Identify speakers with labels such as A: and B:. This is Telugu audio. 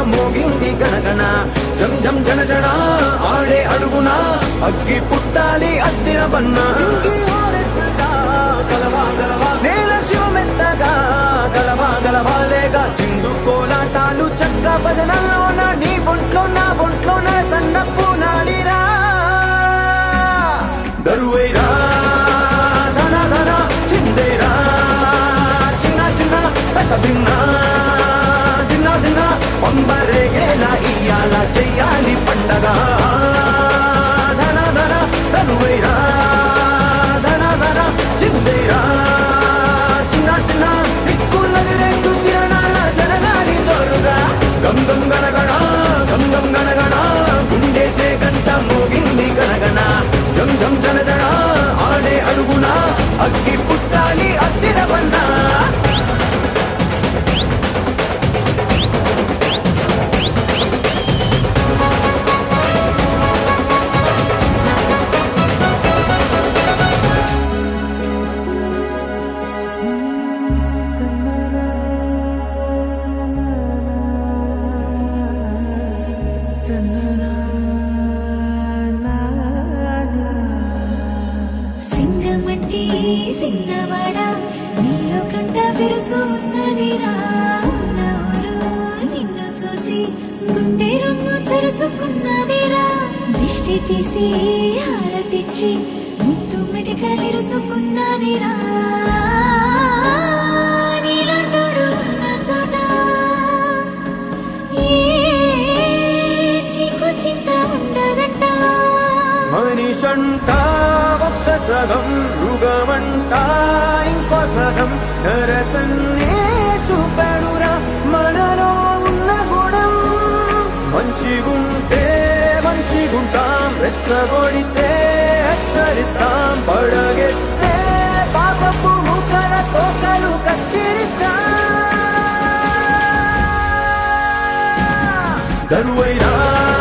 A: మోగింది గణగణ జం జం జన జన ఆడే అడుగున అగ్గి పుట్టాలి అద్దిన బన్న గలవా గలవా నేల శివమెత్తగా గలవా గలవా లేగా చిందు కోలాటాలు చక్క భజనల్లోన నీ ఒంట్లో నా ఒంట్లోన సన్నప్పు నాడిరా దరువైరా ధన ధన చిందేరా చిన్న చిన్న పెద్ద భిన్న దిన్న దిన్న పంబరేగేలా ఇయ్యాల చెయ్యాలి పండగ ధన ధన దరువైరా ధన ధన చిందేరా చిన్న చిన్న దిక్కున్నది రెండు తిరణాల జనగాని జోరుగా గం గం గనగణ గం గం గనగణ గుండె చే గంట మోగింది గణగణ జం జం జన జన ఆడే అడుగున అగ్గి పుట్టాలి అద్దిర బన్నా
B: సింగమంటి సింగవాడ నీలో కంట బిరుసు ఉన్నదిరా ఉన్నవారు నిన్ను చూసి గుండె రొమ్ము చరుసుకున్నదిరా దిష్టి తీసి హారతిచ్చి ముత్తు మెటికలిరుసుకున్నదిరా నీలంటుడు ఉన్న చోట ఏ చీకు చింత ఉండదంట
A: మనిషంట ఒక్క సగం మృగమంట ఇంకో సగం నరసన్నే చూపాడురా మనలో ఉన్న గుణం మంచిగుంటే మంచిగుంటాం రెచ్చగొడితే హెచ్చరిస్తాం పడగెత్తే పాపపు ముఖర తోకలు కత్తిరిస్తాం దరువైరా